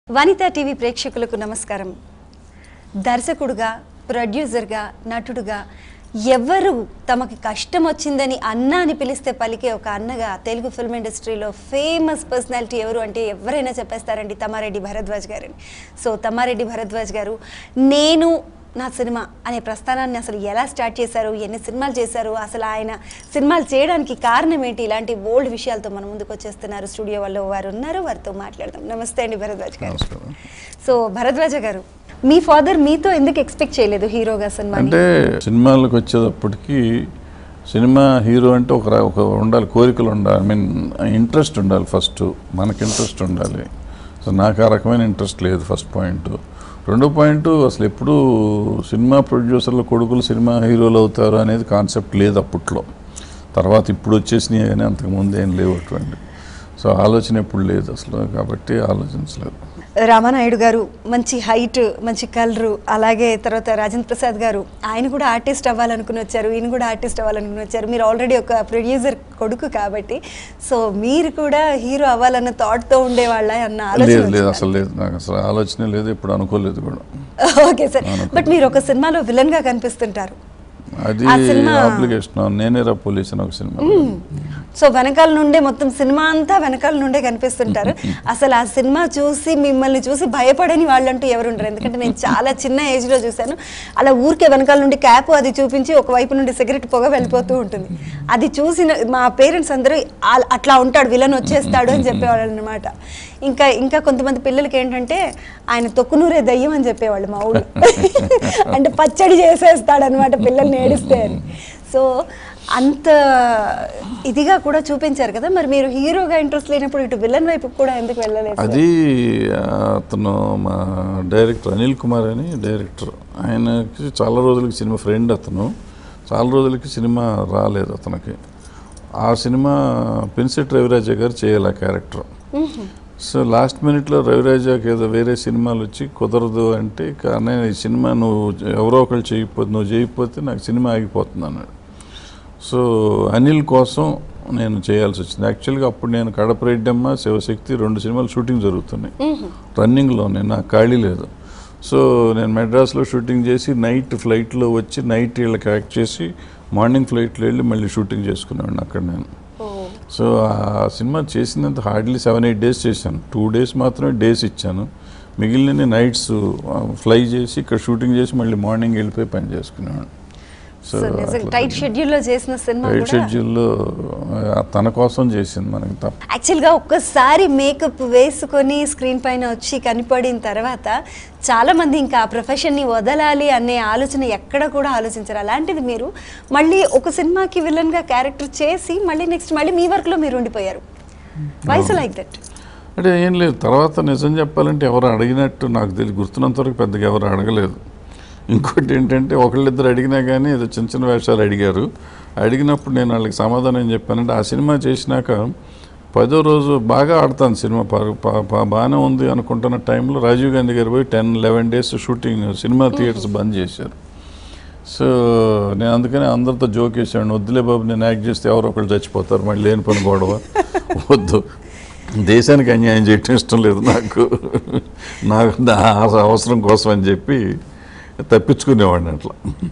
Vanitha TV ప్రేక్షకులకు నమస్కారం దర్శకుడుగా ప్రొడ్యూసర్గా నటుడుగా ఎవరు తమకి కష్టం వచ్చిందని అన్న అని పిలిస్తే పలికే ఒక అన్నగా తెలుగు ఫిల్మ్ ఇండస్ట్రీలో ఫేమస్ పర్సనాలిటీ ఎవరు అంటే ఎవరైనా చెప్పేస్తారండి తమ్మారెడ్డి భరద్వాజ్ గారని సో తమ్మారెడ్డి భరద్వాజ్ గారు నేను నా సినిమా అనే ప్రస్థానాన్ని అసలు ఎలా స్టార్ట్ చేశారు ఎన్ని సినిమాలు చేశారు అసలు ఆయన సినిమాలు చేయడానికి కారణం ఏంటి ఇలాంటి ఓల్డ్ విషయాలతో మన ముందుకు వచ్చేస్తున్నారు స్టూడియో వాళ్ళు వారు ఉన్నారు వారితో మాట్లాడదాం నమస్తే అండి భరద్వాజ్ గారు నమస్కారం సో భరద్వాజ గారు మీ ఫాదర్ మీతో ఎందుకు ఎక్స్పెక్ట్ చేయలేదు హీరోగా సినిమా అంటే సినిమాలకు వచ్చేటప్పటికి సినిమా హీరో అంటే ఒక రా- ఒక ఉండాలి కోరికలు ఉండాలి ఐ మీన్ ఇంట్రెస్ట్ ఉండాలి ఫస్ట్ మనకి ఇంట్రెస్ట్ ఉండాలి సో నాకు ఆ రకమైన ఇంట్రెస్ట్ లేదు ఫస్ట్ పాయింట్ రెండో పాయింట్ అసలు ఎప్పుడు సినిమా ప్రొడ్యూసర్లు కొడుకులు సినిమా హీరోలు అవుతారు అనేది కాన్సెప్ట్ లేదు అప్పట్లో తర్వాత ఇప్పుడు వచ్చేసినాయి కానీ అంతకుముందు ఏం లేవు అటువంటి సో ఆలోచన ఎప్పుడు లేదు అసలు కాబట్టి ఆలోచించలేదు రామానాయుడు గారు మంచి హైట్ మంచి కలరు అలాగే తర్వాత రాజేంద్ర ప్రసాద్ గారు ఆయన కూడా ఆర్టిస్ట్ అవ్వాలనుకుని వచ్చారు ఈయన కూడా ఆర్టిస్ట్ అవ్వాలనుకుని వచ్చారు మీరు ఆల్రెడీ ఒక ప్రొడ్యూసర్ కొడుకు కాబట్టి సో మీరు కూడా హీరో అవ్వాలన్న థాట్తో ఉండేవాళ్ళ అన్న ఆలోచన లేదు లేదు వచ్చిందా? అసలు లేదు నాకు అసలు ఆలోచనే లేదు ఇప్పుడు అనుకోలేదు కూడా ఓకే సార్ బట్ మీరు ఒక సినిమాలో విలన్ గా కనిపిస్తుంటారు అది ఆ సినిమా- అప్లికేషన్ నేనేరా పోలీస్ అని ఒక సినిమా సో వెనకాల నుండే మొత్తం సినిమా అంతా వెనకాల నుండే కనిపిస్తుంటారు అసలు ఆ సినిమా చూసి మిమ్మల్ని చూసి భయపడని వాళ్ళంటూ ఎవరు ఉండరు ఎందుకంటే నేను చాలా చిన్న ఏజ్ లో చూశాను అలా ఊరికే వెనకాల నుండి క్యాప్ అది చూపించి ఒక వైపు నుండి సిగరెట్ పొగ వెళ్ళిపోతూ ఉంటుంది అది చూసిన మా పేరెంట్స్ అందరూ "ఆ- అట్లా ఉంటాడు విలన్ వచ్చేస్తాడు అని చెప్పేవాళ్ళు అనమాట ఇంకా ఇంకా కొంతమంది పిల్లలకి ఏంటంటే ఆయన తొక్కునూరే దయ్యం అని చెప్పేవాళ్ళు మా ఊళ్ళో అంటే పచ్చడి చేసేస్తాడు అనమాట పిల్లల్ని ఏడిస్తే అని సో అంత ఇదిగా కూడా చూపించారు కదా మరి మీరు హీరోగా ఇంట్రెస్ట్ లేనప్పుడు ఇటు విలన్ వైపు కూడా ఎందుకు వెళ్ళలేదు సార్? అది ఆ, అతను మా డైరెక్టర్ అనిల్ కుమార్ అని డైరెక్టర్ ఆయనకి చాలా రోజులకి సినిమా ఫ్రెండ్ అతను చాలా రోజులకి సినిమా రాలేదు అతనికి ఆ సినిమా పెన్సెట్ రవిరాజ గారు చేయాలి ఆ క్యారెక్టర్ సో లాస్ట్ మినిట్లో రవిరాజాకి ఏదో వేరే సినిమాలు వచ్చి కుదరదు అంటే కానీ ఈ సినిమా నువ్వు ఎవరో ఒకళ్ళు చేయకపోతే నువ్వు చేయకపోతే నాకు సినిమా ఆగిపోతుంది అన్నాడు సో అనిల్ కోసం నేను చేయాల్సి వచ్చింది యాక్చువల్గా అప్పుడు నేను కడప రెడ్డమ్మ శివశక్తి రెండు సినిమాలు షూటింగ్ జరుగుతున్నాయి రన్నింగ్లోనే నాకు ఖాళీ లేదు సో నేను మెడ్రాస్లో షూటింగ్ చేసి నైట్ ఫ్లైట్లో వచ్చి నైట్ వీళ్ళకి యాక్ట్ చేసి మార్నింగ్ ఫ్లైట్లో వెళ్ళి మళ్ళీ షూటింగ్ చేసుకునేవాడిని అక్కడ నేను ఓ, సో ఆ సినిమా చేసినంత హార్డ్లీ సెవెన్ ఎయిట్ డేస్ చేశాను టూ డేస్ మాత్రమే డేస్ ఇచ్చాను మిగిలిన నైట్స్ ఫ్లై చేసి ఇక్కడ షూటింగ్ చేసి మళ్ళీ మార్నింగ్ వెళ్ళిపోయి పని చేసుకునేవాడిని సో నిజంగా టైట్ షెడ్యూల్ లో చేసిన సినిమా రైట్ కూడా షెడ్యూల్లో ఆ, తన కోసం చేసింది మనకి తప్ప యాక్చువల్ గా ఒక్కసారి మేకప్ వేసుకొని స్క్రీన్ పైన వచ్చి కనపడిన తర్వాత చాలా మంది ఇంకా ఆ ప్రొఫెషన్ ని వదలాలి అనే ఆలోచన ఎక్కడ కూడా ఆలోచించరు అలాంటిది మీరు మళ్ళీ ఒక సినిమాకి విలన్ గా క్యారెక్టర్ చేసి మళ్ళీ నెక్స్ట్ మళ్ళీ మీ వర్క్ లో మీరు ఉండిపోయారు వైస్ లైక్ దట్ అంటే ఏం లేదు తర్వాత నిజం చెప్పాలంటే ఎవరు అడిగినట్టు నాకు తెలిసి గుర్తున్నంత వరకు పెద్దగా ఎవరు అడగలేదు ఇంకోటి ఏంటంటే ఒకళ్ళిద్దరు అడిగినా కానీ ఏదో చిన్న చిన్న వేషాలు అడిగారు అడిగినప్పుడు నేను వాళ్ళకి సమాధానం ఏం చెప్పానంటే ఆ సినిమా చేసినాక పదో రోజు బాగా ఆడతాను సినిమా ప- ప- ప- బాగానే ఉంది అనుకుంటున్న టైంలో రాజీవ్ గాంధీ గారు పోయి ten eleven days shooting cinema theatres bandh చేశారు సో నేను అందుకనే అందరితో జోక్ వేసాను వద్దులే బాబు నేను యాక్ట్ చేస్తే ఎవరో ఒకళ్ళు చచ్చిపోతారు మళ్ళీ లేని పని గొడవ వద్దు దేశానికి అన్యాయం చేయటం ఇష్టం లేదు నాకు నాకు నా అవసరం కోసం అని చెప్పి తప్పించుకునేవాడిని అట్లా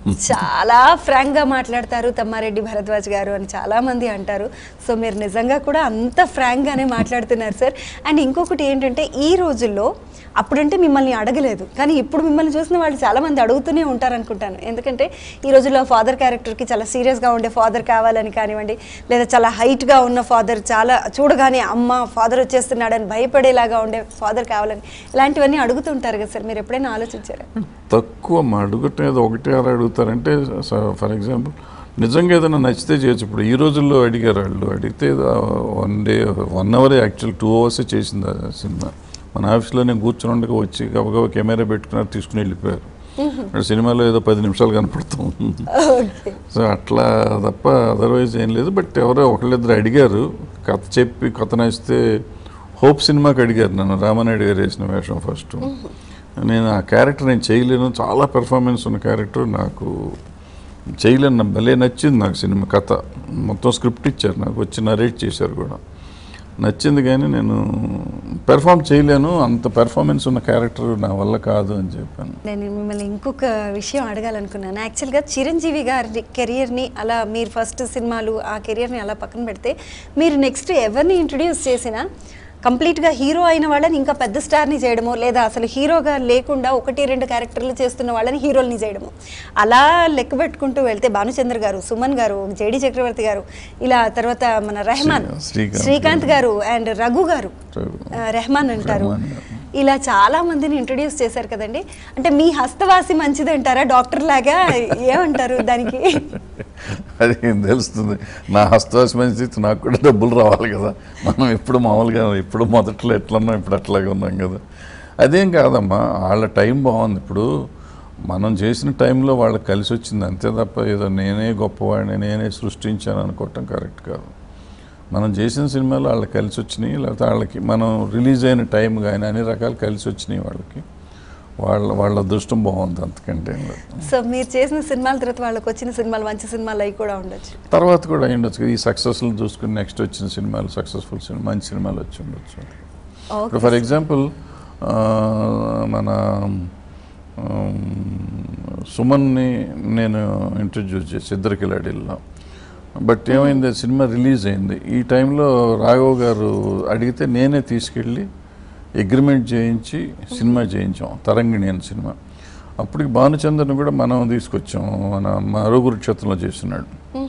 చాలా ఫ్రాంక్ గా మాట్లాడతారు తమ్మారెడ్డి భరద్వాజ్ గారు అని చాలా మంది అంటారు సో మీరు నిజంగా కూడా అంత ఫ్రాంక్ గానే మాట్లాడుతున్నారు సార్ అండ్ ఇంకొకటి ఏంటంటే ఈ రోజుల్లో అప్పుడంటే మిమ్మల్ని అడగలేదు కానీ ఇప్పుడు మిమ్మల్ని చూసిన వాళ్ళు చాలా మంది అడుగుతూనే ఉంటారు అనుకుంటాను ఎందుకంటే ఈ రోజుల్లో ఫాదర్ క్యారెక్టర్కి చాలా సీరియస్గా ఉండే ఫాదర్ కావాలని కానివ్వండి లేదా చాలా హైట్గా ఉన్న ఫాదర్ చాలా చూడగానే అమ్మ ఫాదర్ వచ్చేస్తున్నాడని భయపడేలాగా ఉండే ఫాదర్ కావాలని ఇలాంటివన్నీ అడుగుతుంటారు కదా సార్ మీరు ఎప్పుడైనా ఆలోచించారా తక్కువ మా అడుగుటేది ఒకటే అలా అడుగుతారంటే ఫర్ ఎగ్జాంపుల్ నిజంగా ఏదైనా నచ్చితే చేయొచ్చు ఇప్పుడు ఈ రోజుల్లో అడిగారు వాళ్ళు అడిగితే one day one hour actual two అవర్సే చేసింది ఆ సినిమా మన ఆఫీస్లోనే కూర్చొని ఉండగా వచ్చి గబగబా కెమెరా పెట్టుకున్నారు తీసుకుని వెళ్ళిపోయారు అక్కడ సినిమాలో ఏదో పది నిమిషాలు కనపడతాం ఓకే సో అట్లా తప్ప అదర్వైజ్ ఏం లేదు బట్ ఎవరో ఒకళ్ళిద్దరు అడిగారు కథ చెప్పి కథ నచ్చితే హోప్ సినిమాకి అడిగారు నన్ను రామానాయుడు గారు వేసిన వేషం ఫస్ట్ నేను ఆ క్యారెక్టర్ నేను చేయలేను చాలా పెర్ఫార్మెన్స్ ఉన్న క్యారెక్టర్ నాకు చేయలేను నాకు భలే నచ్చింది నాకు సినిమా కథ మొత్తం స్క్రిప్ట్ ఇచ్చారు నాకు వచ్చి నరేట్ చేశారు కూడా నచ్చింది కానీ నేను పెర్ఫామ్ చేయలేను అంత పెర్ఫార్మెన్స్ ఉన్న క్యారెక్టర్ నా వల్ల కాదు అని చెప్పాను నేను మిమ్మల్ని ఇంకొక విషయం అడగాలనుకున్నాను యాక్చువల్గా చిరంజీవి గారి కెరియర్ని అలా మీరు ఫస్ట్ సినిమాలు ఆ కెరియర్ని అలా పక్కన పెడితే మీరు నెక్స్ట్ ఎవరిని ఇంట్రడ్యూస్ చేసినా కంప్లీట్గా హీరో అయిన వాళ్ళని ఇంకా పెద్ద స్టార్ని చేయడమో లేదా అసలు హీరోగా లేకుండా ఒకటి రెండు క్యారెక్టర్లు చేస్తున్న వాళ్ళని హీరోల్ని చేయడము అలా లెక్క పెట్టుకుంటూ వెళ్తే భానుచంద్ర గారు సుమన్ గారు జేడి చక్రవర్తి గారు ఇలా తర్వాత మన రెహమాన్ శ్రీ- శ్రీకాంత్ శ్రీకాంత్ గారు అండ్ రఘు గారు ఆ, రెహమాన్ అంటారు రెహమాన్ గారు. ఇలా చాలా మందిని ఇంట్రడ్యూస్ చేశారు కదండి అంటే మీ హస్తవాసి మంచిది అంటారా డాక్టర్ లాగా ఏమంటారు దానికి అది ఏం తెలుస్తుంది నా హస్తవాసి మంచి నాకు కూడా డబ్బులు రావాలి కదా మనం ఎప్పుడు మామూలుగా ఎప్పుడు మొదట్లో ఎట్లున్నాం ఇప్పుడు అట్లాగే ఉన్నాం కదా అదేం కాదమ్మా వాళ్ళ టైం బాగుంది ఇప్పుడు మనం చేసిన టైంలో వాళ్ళకి కలిసి వచ్చింది అంతే తప్ప ఏదో నేనే గొప్పవాడిని నేనే సృష్టించాను అనుకోవటం కరెక్ట్ కాదు మనం చేసిన సినిమాలు వాళ్ళకి కలిసి వచ్చినాయి లేకపోతే వాళ్ళకి మనం రిలీజ్ అయిన టైం కానీ అన్ని రకాలు కలిసి వచ్చినాయి వాళ్ళకి వాళ్ళ వాళ్ళ అదృష్టం బాగుంది అంతకంటే ఏం లేదు సో మీరు చేసిన సినిమాల తర్వాత వాళ్ళకి వచ్చిన సినిమాలు మంచి సినిమాలు అవి కూడా ఉండొచ్చు తర్వాత కూడా అయి ఉండొచ్చు కదా. ఈ సక్సెస్లు చూసుకుని నెక్స్ట్ వచ్చిన సినిమాలు సక్సెస్ఫుల్ సినిమా మంచి సినిమాలు వచ్చి ఉండొచ్చు ఇప్పుడు ఓకే ఫర్ ఎగ్జాంపుల్ మన ఆమ్, సుమన్ని నేను ఇంట్రడ్యూస్ చేసి ఇద్దరు కిలాడీల్లో బట్ ఏమైంది ఆ సినిమా రిలీజ్ అయింది ఈ టైంలో రాఘవ్ గారు అడిగితే నేనే తీసుకెళ్ళి అగ్రిమెంట్ చేయించి సినిమా చేయించాం తరంగిణి అని సినిమా అప్పటికి భానుచంద్రని కూడా మనం తీసుకొచ్చాం మన మరుగురు క్షేత్రంలో చేస్తున్నాడు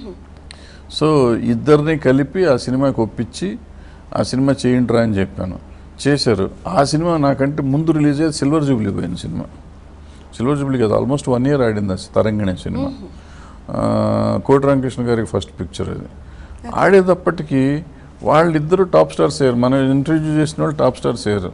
సో ఇద్దరిని కలిపి ఆ సినిమాకి ఒప్పించి ఆ సినిమా చేయండిరా అని చెప్పాను చేశారు ఆ సినిమా నాకంటే ముందు రిలీజ్ అయ్యేది సిల్వర్ జూబ్లీ పోయిన సినిమా సిల్వర్ జూబ్లీ కదా ఆల్మోస్ట్ వన్ ఇయర్ ఆడింది ఆ తరంగిణి సినిమా ఆ, కోటి రామకృష్ణ గారికి ఫస్ట్ పిక్చర్ అది ఆడేటప్పటికి వాళ్ళిద్దరూ టాప్ స్టార్స్ అయ్యారు మనం ఇంటర్వ్యూ చేసిన వాళ్ళు టాప్ స్టార్స్ అయ్యారు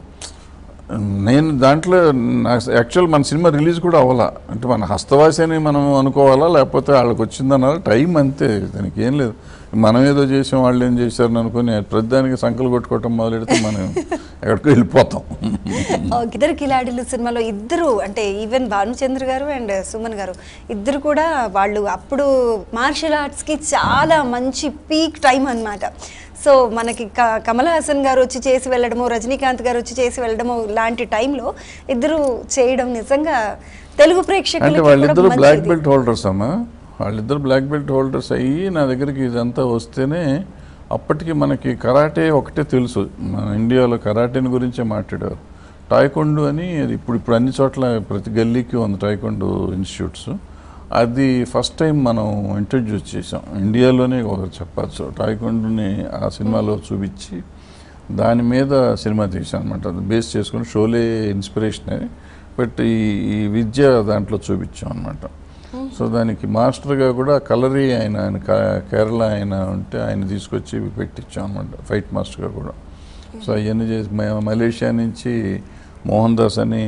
నేను దాంట్లో యాక్చువల్ మన సినిమా రిలీజ్ కూడా అవ్వాలా అంటే మన హస్తవాసి అని మనం అనుకోవాలా లేకపోతే వాళ్ళకి వచ్చిందన్నారా టైం అంతే దానికి ఏం లేదు మనం ఏదో చేసాం వాళ్ళు ఏం చేశారని అనుకుని ప్రతిదానికి సంకలు కొట్టుకోవటం మొదలెడితే మనం ఎక్కడికో వెళ్ళిపోతాం ఇద్దరు కిలాడిలు సినిమాలో ఇద్దరు అంటే ఈవెన్ భానుచంద్ర గారు అండ్ సుమన్ గారు ఇద్దరు కూడా వాళ్ళు అప్పుడు మార్షల్ ఆర్ట్స్కి చాలా మంచి పీక్ టైం అన్నమాట సో మనకి క- కమల్ హాసన్ గారు వచ్చి చేసి వెళ్ళడము రజనీకాంత్ గారు వచ్చి చేసి వెళ్ళడము లాంటి టైంలో ఇద్దరు చేయడం నిజంగా తెలుగు అంటే ప్రేక్షకులకి వాళ్ళిద్దరు కూడా బ్లాక్ మంచిది. బెల్ట్ హోల్డర్స్ అమ్మా వాళ్ళిద్దరు బ్లాక్ బెల్ట్ హోల్డర్స్ అయ్యి నా దగ్గరికి ఇదంతా వస్తేనే అప్పటికి మనకి కరాటే ఒకటే తెలుసు మన ఇండియాలో కరాటేని గురించే మాట్లాడారు టాయ్కొండు అని అది ఇప్పుడు ఇప్పుడు అన్ని చోట్ల ప్రతి గల్లీకి ఉంది టాయ్కొండు ఇన్స్టిట్యూట్స్ అది ఫస్ట్ టైం మనం ఇంట్రడ్యూస్ చేసాం ఇండియాలోనే ఒక చెప్పచ్చు టాయ్కొండుని ఆ సినిమాలో చూపించి దాని మీద సినిమా తీసాం అనమాట అది బేస్ చేసుకుని షోలే ఇన్స్పిరేషన్ బట్ ఈ ఈ విద్య దాంట్లో చూపించాం అనమాట సో దానికి మాస్టర్గా కూడా కలరీ ఆయన ఆయన క- కేరళ ఆయన ఉంటే ఆయన తీసుకొచ్చి పెట్టించాం అనమాట ఫైట్ మాస్టర్గా కూడా సో అవన్నీ చేసి మ- మలేషియా నుంచి మోహన్ దాస్ అని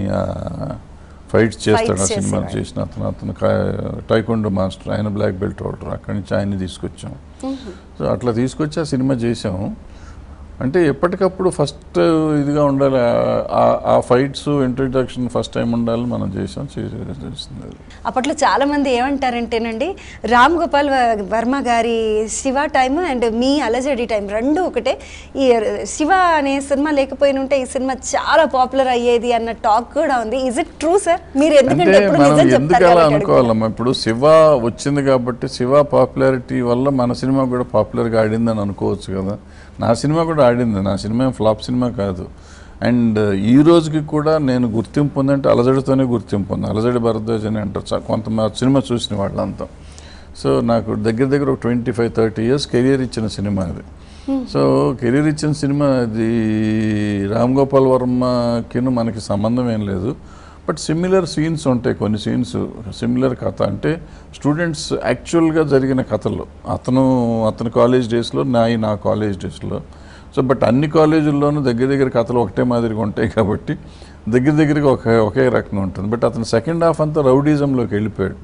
ఫైట్స్ చేస్తాడు ఆ Fights సినిమా చేసేవాడు. చేసిన అతను అతను టైకొండో మాస్టర్ ఆయన బ్లాక్ బెల్ట్ హోల్డర్ అక్కడి నుంచి ఆయన్ని తీసుకొచ్చాం సో అట్లా తీసుకొచ్చి ఆ సినిమా చేసాము అంటే ఎప్పటికప్పుడు ఫస్ట్ ఇదిగా ఉండాలి ఆ- ఆ- ఆ ఫైట్స్ ఇంట్రడక్షన్ ఫస్ట్ టైం ఉండాలి మనం చేసాం చే- చేసింది అది. అప్పట్లో చాలా మంది ఏమంటారంటేనండి రామ్ గోపాల్ వ- వర్మ గారి శివ టైం అండ్ మీ అలజడి టైం రెండు ఒకటే ఈ శివ అనే సినిమా లేకపోయిన ఉంటే ఈ సినిమా చాలా పాపులర్ అయ్యేది అన్న టాక్ కూడా ఉంది ఇజ్ ఇట్ ట్రూ సార్ మీరు ఎందుకంటే అంటే ఎప్పుడు మనం నిజం ఎందుకు చెప్తారు అలా కాబట్టి అడుగుతున్నా. అనుకోవాలమ్మా ఇప్పుడు శివ వచ్చింది కాబట్టి శివ పాపులారిటీ వల్ల మన సినిమా కూడా పాపులర్గా ఆడిందని అనుకోవచ్చు కదా నా సినిమా కూడా ఆడింది నా సినిమా ఏం ఫ్లాప్ సినిమా కాదు అండ్ ఈ రోజుకి కూడా నేను గుర్తింపు ఉందంటే అలజడితోనే గుర్తింపు ఉంది అలజడి భరద్వాజ్ అని అంటారు చా- కొంత మా సినిమా చూసిన వాళ్ళంతా సో నాకు దగ్గర దగ్గర ఒక twenty five thirty years career ఇచ్చిన సినిమా అది సో కెరీర్ ఇచ్చిన సినిమా అది రామ్ గోపాల్ వర్మకిను మనకి సంబంధం ఏం లేదు బట్ సిమిలర్ సీన్స్ ఉంటాయి కొన్ని సీన్స్ సిమిలర్ కథ అంటే స్టూడెంట్స్ యాక్చువల్గా జరిగిన కథలు అతను అతని కాలేజ్ డేస్లో నా నా కాలేజ్ డేస్లో సో బట్ అన్ని కాలేజీల్లోనూ దగ్గర దగ్గర కథలు ఒకటే మాదిరిగా ఉంటాయి కాబట్టి దగ్గర దగ్గరగా ఒక ఒకే రకంగా ఉంటుంది బట్ అతను సెకండ్ హాఫ్ అంతా రౌడీజంలోకి వెళ్ళిపోయాడు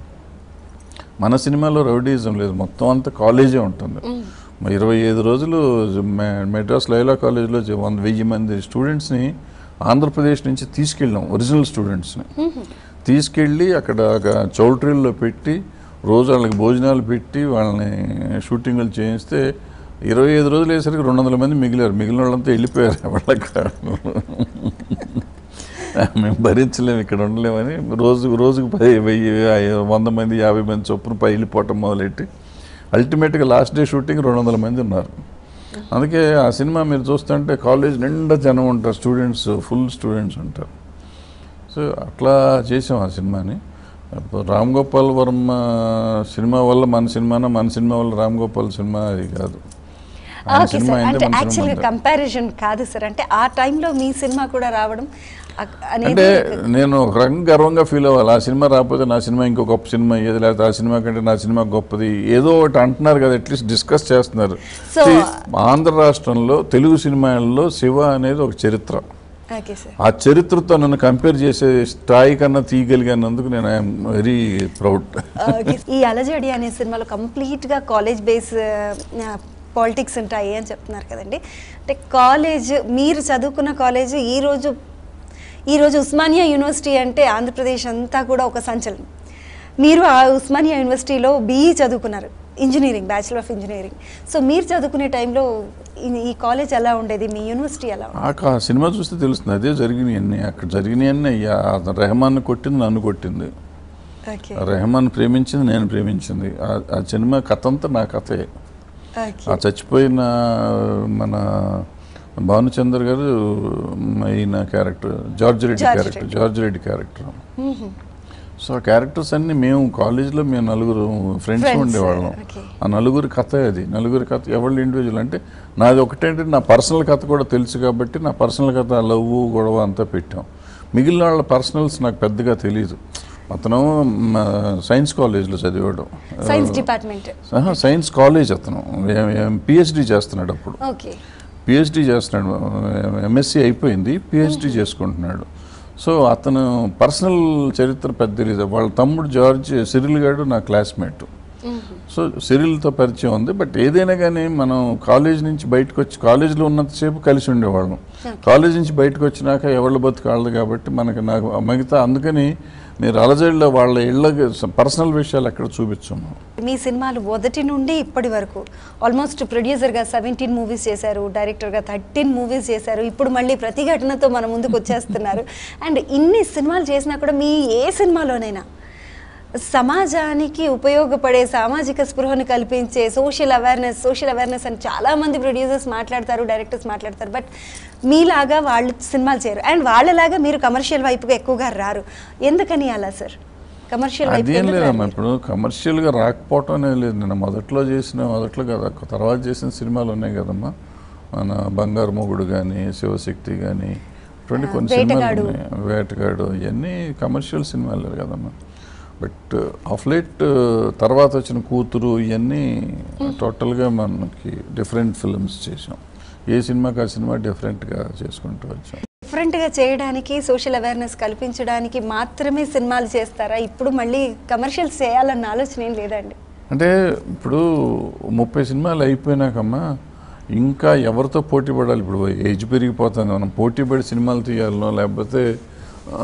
మన సినిమాలో రౌడీజం లేదు మొత్తం అంతా కాలేజే ఉంటుంది మరి ఇరవై ఐదు రోజులు మె- మెడ్రాస్ లైలా కాలేజ్లో జ- వంద వెయ్యి మంది స్టూడెంట్స్ని ఆంధ్రప్రదేశ్ నుంచి తీసుకెళ్ళాం ఒరిజినల్ స్టూడెంట్స్ని తీసుకెళ్ళి అక్కడ గ- చౌల్ట్రీల్లో పెట్టి రోజు వాళ్ళకి భోజనాలు పెట్టి వాళ్ళని షూటింగ్లు చేయిస్తే ఇరవై ఐదు రోజులు వేసరికి రెండు వందల మంది మిగిలారు మిగిలిన వాళ్ళంతా వెళ్ళిపోయారు వాళ్ళకి మేము భరించలేము ఇక్కడ ఉండలేమని రోజు రోజుకు పది వెయ్యి ఐ- వంద మంది యాభై మంది చొప్పున పై వెళ్ళిపోవటం మొదలెట్టి అల్టిమేట్గా లాస్ట్ డే షూటింగ్ రెండు వందల మంది ఉన్నారు అందుకే ఆ సినిమా మీరు చూస్తుంటే కాలేజ్ నిండా జనం ఉంటారు స్టూడెంట్స్ ఫుల్ స్టూడెంట్స్ ఉంటారు సో అట్లా చేసాం ఆ సినిమాని అప్పుడు రామ్ గోపాల్ వర్మ సినిమా వల్ల మన సినిమానా మన సినిమా వల్ల రామ్ గోపాల్ సినిమా అది కాదు ఆయన ఓకే సినిమా సార్ అంటే అంటే మన సినిమా యాక్చువల్గా అంటారు. కంపారిజన్ కాదు సార్ అంటే ఆ టైంలో మీ సినిమా కూడా రావడం అక్- అనేది అంటే నేను ఒక రకంగా గర్వంగా ఫీల్ అవ్వాలి ఆ సినిమా రాకపోతే నా సినిమా ఇంకో గొప్ప సినిమా ఏది లేకపోతే ఆ సినిమా కంటే నా సినిమా గొప్పది ఏదో ఒకటి అంటున్నారు కదా అట్లీస్ట్ డిస్కస్ చేస్తున్నారు So- See, ఆంధ్ర రాష్ట్రంలో తెలుగు సినిమాల్లో శివ అనేది ఒక చరిత్ర ఓకే సార్ ఆ చరిత్రతో నన్ను కంపేర్ చేసే స్థాయి కన్నా తీయగలిగినందుకు నేను ఐఎమ్ వెరీ ప్రౌడ్ ఓకే. ఈ అలజడి అనే సినిమాలో కంప్లీట్గా కాలేజ్ బేస్ పాలిటిక్స్ ఉంటాయి అని చెప్తున్నారు కదండి అంటే కాలేజ్ మీరు చదువుకున్న కాలేజ్ ఈరోజు ఈరోజు ఉస్మానియా యూనివర్సిటీ అంటే ఆంధ్రప్రదేశ్ అంతా కూడా ఒక సంచలనం మీరు ఆ ఉస్మానియా యూనివర్సిటీలో బీఈ చదువుకున్నారు engineering bachelor of engineering so మీరు చదువుకునే టైంలో ఈ- ఈ కాలేజ్ ఎలా ఉండేది మీ యూనివర్సిటీ ఎలా ఉండేది ఆ కా- సినిమా చూస్తే తెలుస్తుంది అదే జరిగినాయి అన్నీ అక్కడ జరిగినాయి అన్నీ అయ్యా రెహమాన్ కొట్టింది నన్ను కొట్టింది ఓకే రెహమాన్ ప్రేమించింది నేను ప్రేమించింది ఆ- ఆ సినిమా కథ అంతా నా కథే ఓకే ఆ చచ్చిపోయిన మన భానుచందర్ గారు ఈయన character George Reddy George character Reddy. George Reddy character so ఆ క్యారెక్టర్స్ అన్ని మేము కాలేజ్లో మేము నలుగురు ఫ్రెండ్స్ Friends, ఉండేవాళ్ళం okay. ఆ నలుగురి కథ అది నలుగురి కథ ఎవరి ఇండివిజువల్ అంటే నాది ఒకటేంటే నా పర్సనల్ కథ కూడా తెలుసు కాబట్టి నా పర్సనల్ కథ లవ్ గొడవ అంతా పెట్టాం మిగిలిన వాళ్ళ పర్సనల్స్ నాకు పెద్దగా తెలియదు అతను మ, సైన్స్ కాలేజ్లో చదివాడు సైన్స్ డిపార్ట్మెంట్ ఆహా, సైన్స్ కాలేజ్ అతను పిహెచ్డి చేస్తున్నాడు అప్పుడు ఓకే పిహెచ్డి చేస్తున్నాడు ఎంఎస్సి అయిపోయింది పిహెచ్డి చేసుకుంటున్నాడు సో అతను పర్సనల్ చరిత్ర పెద్ద తెలియదు వాళ్ళ తమ్ముడు జార్జ్ సిరిల్ గారు నా క్లాస్మేట్ సో సిరిల్తో పరిచయం ఉంది బట్ ఏదైనా కానీ మనం కాలేజ్ నుంచి బయటకు వచ్చి కాలేజీలో ఉన్నంతసేపు కలిసి ఉండేవాళ్ళం కాలేజ్ నుంచి బయటకు వచ్చినాక ఎవరి బతుకాళ్ళదు కాబట్టి మనకి నాకు మిగతా అందుకని మీరు అలజడిలో వాళ్ళ ఇళ్ళ పర్సనల్ విషయాలు ఎక్కడ చూపించాము మీ సినిమాలు మొదటి నుండి ఇప్పటి వరకు ఆల్మోస్ట్ ప్రొడ్యూసర్గా సెవెంటీన్ మూవీస్ చేశారు డైరెక్టర్గా థర్టీన్ మూవీస్ చేశారు ఇప్పుడు మళ్ళీ ప్రతిఘటనతో మన ముందుకు వచ్చేస్తున్నారు అండ్ ఇన్ని సినిమాలు చేసినా కూడా మీ ఏ సినిమాలోనైనా సమాజానికి ఉపయోగపడే సామాజిక స్పృహను కల్పించే సోషల్ అవేర్నెస్ సోషల్ అవేర్నెస్ అని చాలామంది ప్రొడ్యూసర్స్ మాట్లాడతారు డైరెక్టర్స్ మాట్లాడతారు బట్ మీలాగా వాళ్ళు సినిమాలు చేయరు అండ్ వాళ్ళలాగా మీరు కమర్షియల్ వైపుగా ఎక్కువగా రారు ఎందుకని అలా సార్ కమర్షియల్ వైపు అదేం ఎందుకు లేదమ్మా రారు? ఇప్పుడు కమర్షియల్గా రాకపోవటం అనేది లేదు నేను మొదట్లో చేసిన మొదట్లో కదా తర్వాత చేసిన సినిమాలు ఉన్నాయి కదమ్మా మన బంగారు మొగుడు కానీ శివశక్తి కానీ ఇటువంటి ఆ, కొన్ని సినిమాలు వేటగాడు. ఉన్నాయి వేటగాడు ఇవన్నీ కమర్షియల్ సినిమాలే కదమ్మా బట్ ఆఫ్ లేట్ తర్వాత వచ్చిన కూతురు ఇవన్నీ టోటల్గా మనకి డిఫరెంట్ ఫిల్మ్స్ చేసాం ఏ సినిమాకి ఆ సినిమా డిఫరెంట్గా చేసుకుంటూ వచ్చాం డిఫరెంట్గా చేయడానికి సోషల్ అవేర్నెస్ కల్పించడానికి మాత్రమే సినిమాలు చేస్తారా ఇప్పుడు మళ్ళీ కమర్షియల్స్ చేయాలన్న ఆలోచన ఏం లేదండి అంటే ఇప్పుడు ముప్పై సినిమాలు అయిపోయినాకమ్మా ఇంకా ఎవరితో పోటీ పడాలి ఇప్పుడు ఏజ్ పెరిగిపోతుంది మనం పోటీ పడి సినిమాలు తీయాలనో లేకపోతే ఆ,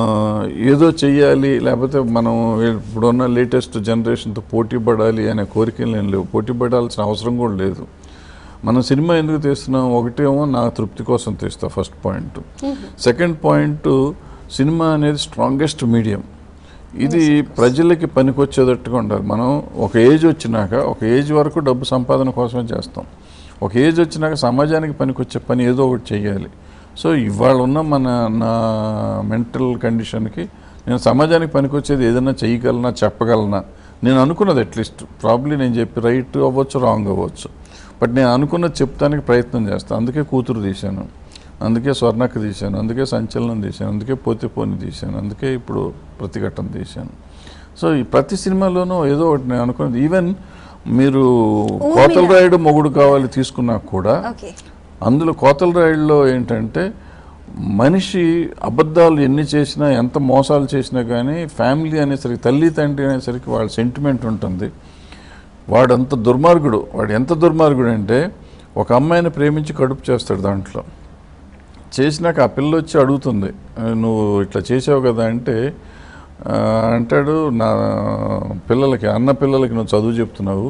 ఏదో చెయ్యాలి లేకపోతే మనం ఇప్పుడున్న లేటెస్ట్ జనరేషన్తో పోటీ పడాలి అనే కోరికలు ఏం లేవు పోటీ పడాల్సిన అవసరం కూడా లేదు మనం సినిమా ఎందుకు తీస్తున్నాం ఒకటేమో నా తృప్తి కోసం తీస్తా first point second point cinema అనేది స్ట్రాంగెస్ట్ మీడియం ఇది ప్రజలకి పనికొచ్చేటట్టుగా ఉండాలి మనం ఒక ఏజ్ వచ్చినాక ఒక ఏజ్ వరకు డబ్బు సంపాదన కోసమే చేస్తాం ఒక ఏజ్ వచ్చినాక సమాజానికి పనికొచ్చే పని ఏదో ఒకటి చేయాలి సో ఇవాళ ఉన్న మన నా మెంటల్ కండిషన్కి నేను సమాజానికి పనికొచ్చేది ఏదైనా చేయగలనా చెప్పగలనా నేను అనుకున్నది అట్లీస్ట్ ప్రాబ్లీ నేను చెప్పి రైట్ అవ్వచ్చు రాంగ్ అవ్వచ్చు బట్ నేను అనుకున్నది చెప్తానికి ప్రయత్నం చేస్తాను అందుకే కూతురు తీశాను అందుకే స్వర్ణక్క తీశాను అందుకే సంచలనం తీశాను అందుకే పోతే పోని తీశాను అందుకే ఇప్పుడు ప్రతిఘటన తీశాను సో ఈ ప్రతి సినిమాలోనూ ఏదో ఒకటి నేను అనుకున్నది ఈవెన్ మీరు కోతల రాయుడు మొగుడు కావాలి తీసుకున్నా కూడా ఓకే అందులో కోతల రాయుడులో ఏంటంటే మనిషి అబద్ధాలు ఎన్ని చేసినా ఎంత మోసాలు చేసినా కానీ ఫ్యామిలీ అనేసరికి తల్లి తండ్రి అనేసరికి వాళ్ళ సెంటిమెంట్ ఉంటుంది వాడు అంత దుర్మార్గుడు వాడు ఎంత దుర్మార్గుడు అంటే ఒక అమ్మాయిని ప్రేమించి కడుపు చేస్తాడు దాంట్లో చేసినాక ఆ పిల్ల వచ్చి అడుగుతుంది "ఆ, నువ్వు ఇట్లా చేసావు కదా అంటే ఆ, అంటాడు నా పిల్లలకి అన్న పిల్లలకి నువ్వు చదువు చెప్తున్నావు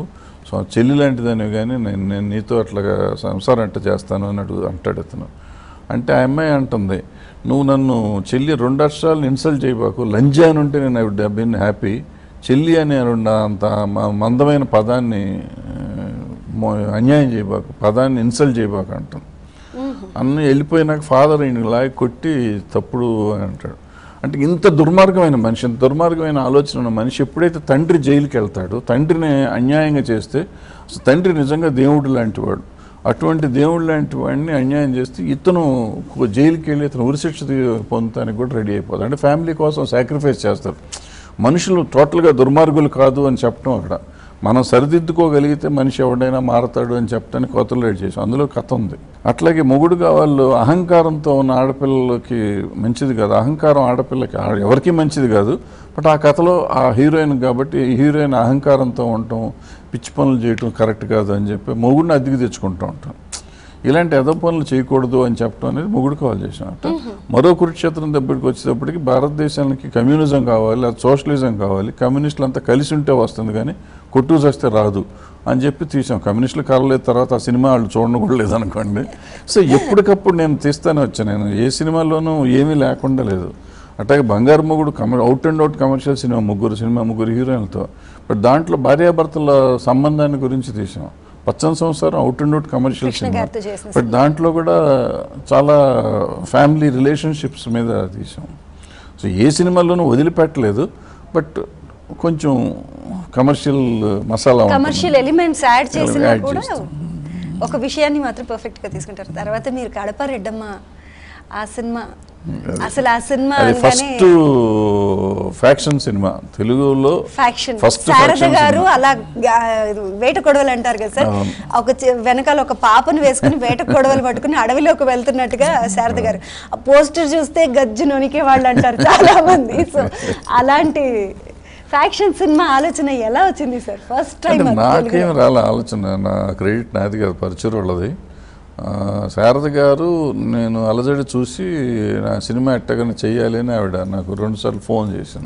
సో చెల్లి లాంటిదని కానీ నేను నేను నీతో అట్లాగా సంసారం అంటే చేస్తాను అని అడుగు అంటాడు అతను అంటే ఆ అమ్మాయి అంటుంది నువ్వు నన్ను చెల్లి రెండు అక్షరాలను ఇన్సల్ట్ చేయబాకు లంజా అని ఉంటే నేను ఐ వుడ్ బీన్ హ్యాపీ చెల్లి అనే రెండు అంత మ- మందమైన పదాన్ని ఆ, మో- అన్యాయం చేయబాకు పదాన్ని ఇన్సల్ట్ చేయబాకు అంటాను అన్న వెళ్ళిపోయినాక ఫాదర్ ఈయన లాగి కొట్టి తప్పుడు అని అంటాడు అంటే ఇంత దుర్మార్గమైన మనిషి ఇంత దుర్మార్గమైన ఆలోచన ఉన్న మనిషి ఎప్పుడైతే తండ్రి జైలుకి వెళ్తాడో తండ్రిని అన్యాయంగా చేస్తే అసలు తండ్రి నిజంగా దేవుడు లాంటివాడు అటువంటి దేవుడు లాంటి వాడిని అన్యాయం చేస్తే ఇతను కో- జైలుకి వెళ్ళి ఇతను ఉరిశిక్ష తీ- పొందడానికి కూడా రెడీ అయిపోతాడు అంటే ఫ్యామిలీ కోసం సాక్రిఫైస్ చేస్తారు మనుషులు టోటల్గా దుర్మార్గులు కాదు అని చెప్పడం అక్కడ మనం సరిదిద్దుకోగలిగితే మనిషి ఎవడైనా మారతాడు అని చెప్పడానికి కోతలు రెడీ చేసాం అందులో కథ ఉంది అట్లాగే మొగుడుగా వాళ్ళు అహంకారంతో ఉన్న ఆడపిల్లలకి మంచిది కాదు అహంకారం ఆడపిల్లకి ఆ- ఎవరికీ మంచిది కాదు బట్ ఆ కథలో ఆ హీరోయిన్ కాబట్టి ఈ హీరోయిన్ అహంకారంతో ఉండటం పిచ్చి పనులు చేయటం కరెక్ట్ కాదు అని చెప్పి మొగుడిని అద్దెకి తెచ్చుకుంటూ ఉంటాం ఇలాంటి ఎద పనులు చేయకూడదు అని చెప్పడం అనేది మొగుడు కాల్ చేసినట్ట మరో కురుక్షేత్రం దగ్గరికి వచ్చేటప్పటికి భారతదేశానికి కమ్యూనిజం కావాలి అది సోషలిజం కావాలి కమ్యూనిస్టులు అంతా కలిసి ఉంటే వస్తుంది కానీ కొట్టు చేస్తే రాదు అని చెప్పి తీసాం కమ్యూనిస్టులు కలలేదు తర్వాత ఆ సినిమా వాళ్ళు చూడడం కూడా లేదనుకోండి సో ఎప్పటికప్పుడు నేను తీస్తానే వచ్చాను నేను ఏ సినిమాలోనూ ఏమీ లేకుండా లేదు అట్లాగే బంగారు మొగుడు కమర్ out and out commercial cinema ముగ్గురు సినిమా ముగ్గురు హీరోయిన్లతో బట్ దాంట్లో భార్యాభర్తల సంబంధాన్ని గురించి తీసాం పచ్చని సంవత్సరం out and out commercial Krishna cinema గారితో చేసిన బట్ దాంట్లో కూడా చాలా ఫ్యామిలీ రిలేషన్షిప్స్ మీద తీసాం సో ఏ సినిమాలోనూ వదిలిపెట్టలేదు బట్ కొంచెం కమర్షియల్ మసాలా ఉంటుంది. కమర్షియల్ ఎలిమెంట్స్ యాడ్ చేసినా యాడ్ కూడా చేస్తాం. ఒక విషయాన్ని మాత్రం పర్ఫెక్ట్ గా తీసుకుంటారు తర్వాత మీరు కడప రెడ్డమ్మ ఆ సినిమా అసలు ఆ సినిమా అది అనగానే ఫస్ట్ ఫ్యాక్షన్ సినిమా తెలుగులో ఫ్యాక్షన్ ఫస్ట్ శారద ఫ్యాక్షన్ గారు సినిమా. అలా ఆ, వేట కొడవలు అంటారు కదా సార్ అవును. ఒక చి- వెనకాల ఒక పాపను వేసుకుని వేట కొడవలు పట్టుకుని అడవిలోకి వెళ్తున్నట్టుగా శారద గారు ఆ పోస్టర్ చూస్తే గజ్జు నొనికే వాళ్ళు అంటారు చాలా మంది సో అలాంటి ఫ్యాక్షన్ సినిమా ఆలోచన ఎలా వచ్చింది సార్ ఫస్ట్ టైం అంటే నాకేం రాలే ఆలోచన నా క్రెడిట్ నాది కాదు పరిచయం వాళ్ళది ఆ, శారద గారు నేను అలజడి చూసి నా సినిమా ఎట్టగానే చెయ్యాలి అని ఆవిడ నాకు రెండుసార్లు ఫోన్ చేశాను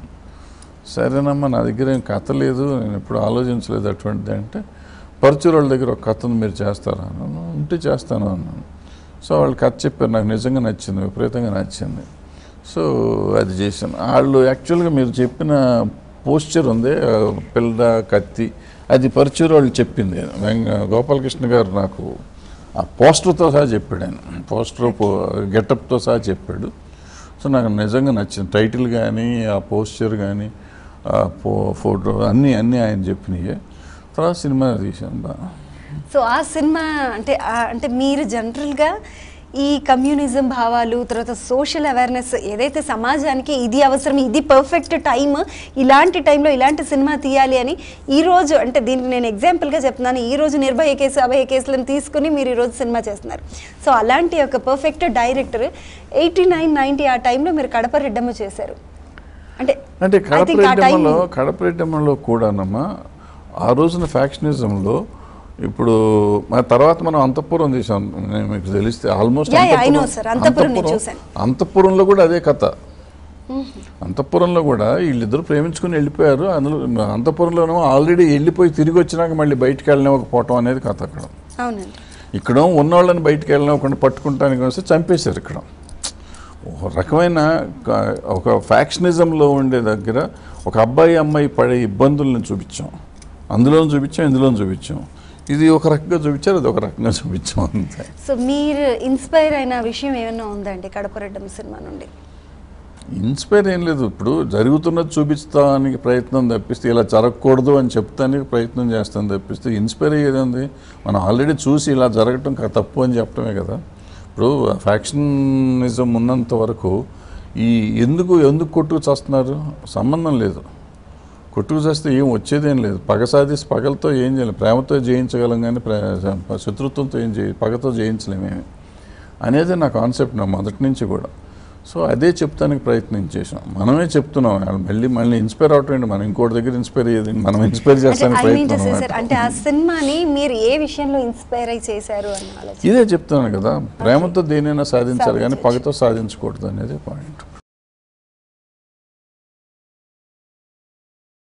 సరేనమ్మా నా దగ్గర ఏం కథ లేదు నేను ఎప్పుడు ఆలోచించలేదు అటువంటిది అంటే పరుచూరు వాళ్ళ దగ్గర ఒక కథను మీరు చేస్తారా అన్నాను ఉంటే చేస్తాను అన్నాను సో వాళ్ళు కథ చెప్పారు నాకు నిజంగా నచ్చింది విపరీతంగా నచ్చింది సో అది చేశాను వాళ్ళు యాక్చువల్గా మీరు చెప్పిన పోస్చర్ ఉంది ఆ, పిల్ల కత్తి అది పరుచూరు వాళ్ళు చెప్పింది వెంగ గోపాలకృష్ణ గారు నాకు ఆ పోస్టర్తో సహా చెప్పాడు ఆయన పోస్టర్ గెటప్తో సహా చెప్పాడు సో నాకు నిజంగా నచ్చింది టైటిల్ కానీ ఆ పోస్చర్ కానీ ఆ ఫో ఫోటో అన్నీ అన్నీ ఆయన చెప్పినాయి తర్వాత సినిమా తీశాను బాగా సో ఆ సినిమా అంటే ఆ- అంటే మీరు జనరల్గా ఈ కమ్యూనిజం భావాలు తర్వాత సోషల్ అవేర్నెస్ ఏదైతే సమాజానికి ఇది అవసరం ఇది పర్ఫెక్ట్ టైం ఇలాంటి టైంలో ఇలాంటి సినిమా తీయాలి అని ఈ రోజు అంటే దీనికి నేను ఎగ్జాంపుల్గా చెప్తున్నాను ఈ రోజు నిర్భయ కేసు అభయ కేసులను తీసుకుని మీరు ఈరోజు సినిమా చేస్తున్నారు సో అలాంటి ఒక perfect director eighty nine ninety ఆ టైంలో మీరు కడప రెడ్డమ్మ చేశారు అంటే అంటే I think ఆ time- కడపరెడ్డమ్మలో కడపరెడ్డమ్మలో కూడానమ్మా ఆ రోజున ఫ్యాక్షనిజంలో ఇప్పుడు మా తర్వాత మనం అంతఃపురం తీసాం నేను మీకు తెలిస్తే almost Yeah, yeah, I know, sir. అంతఃపురం నేను చూశాను. అంతఃపురంలో కూడా అదే కథ అంతఃపురంలో కూడా వీళ్ళిద్దరు ప్రేమించుకుని వెళ్ళిపోయారు అందులో అంతఃపురంలోనూ ఆల్రెడీ వెళ్ళిపోయి తిరిగి వచ్చినాక మళ్ళీ బయటికి వెళ్ళనివ్వకపోవటం అనేది కథ అక్కడ అవునండి ఇక్కడ ఉన్నవాళ్ళని బయటికి వెళ్ళనివ్వకుండా పట్టుకుంటానికి వస్తే చంపేశారు ఇక్కడ ఒక రకమైన క- ఒక ఫ్యాక్షనిజంలో ఉండే దగ్గర ఒక అబ్బాయి అమ్మాయి పడే ఇబ్బందులను చూపించాం అందులో చూపించాం ఇందులో చూపించాం ఇది ఒక రకంగా చూపించారు అది ఒక రకంగా చూపించాం అంతే సో మీరు ఇన్స్పైర్ అయిన విషయం ఏమైనా ఉందండి కడప రెడ్డమ్మ సినిమా నుండి ఇన్స్పైర్ ఏం లేదు ఇప్పుడు జరుగుతున్నది చూపించడానికి ప్రయత్నం తప్పిస్తే ఇలా జరగకూడదు అని చెప్తానికి ప్రయత్నం చేస్తాను తప్పిస్తే ఇన్స్పైర్ అయ్యేది ఉంది మనం ఆల్రెడీ చూసి ఇలా జరగటం క- తప్పు అని చెప్పడమే కదా ఇప్పుడు ఫ్యాక్షనిజం ఉన్నంత వరకు ఈ ఎందుకు ఎందుకు కొట్టుకు చేస్తున్నారు సంబంధం లేదు కొట్టుకు చేస్తే ఏం వచ్చేదేం లేదు పగ సాధిస్తే పగలతో ఏం చేయలేం ప్రేమతో జయించగలం కానీ ప్రే శత్రుత్వంతో ఏం చేయ పగతో జయించలేమేమి అనేది నా కాన్సెప్ట్ నా మొదటి నుంచి కూడా సో అదే చెప్తానికి ప్రయత్నం చేసాం మనమే చెప్తున్నాం వాళ్ళు మళ్ళీ మళ్ళీ ఇన్స్పైర్ అవటం ఏంటి మనం ఇంకోటి దగ్గర ఇన్స్పైర్ అయ్యేది మనం ఇన్స్పైర్ అంటే చేస్తానికి ఐ మీన్ టు ప్రయత్నం సే అన్నమాట. సార్ అంటే ఆ సినిమాని మీరు ఏ విషయంలో ఇన్స్పైర్ అయి చేశారు అన్న ఆలోచన ఇదే చెప్తున్నాను కదా ప్రేమతో దేనైనా సాధించాలి కానీ సాధించవచ్చు. పగతో సాధించకూడదు అనేది పాయింట్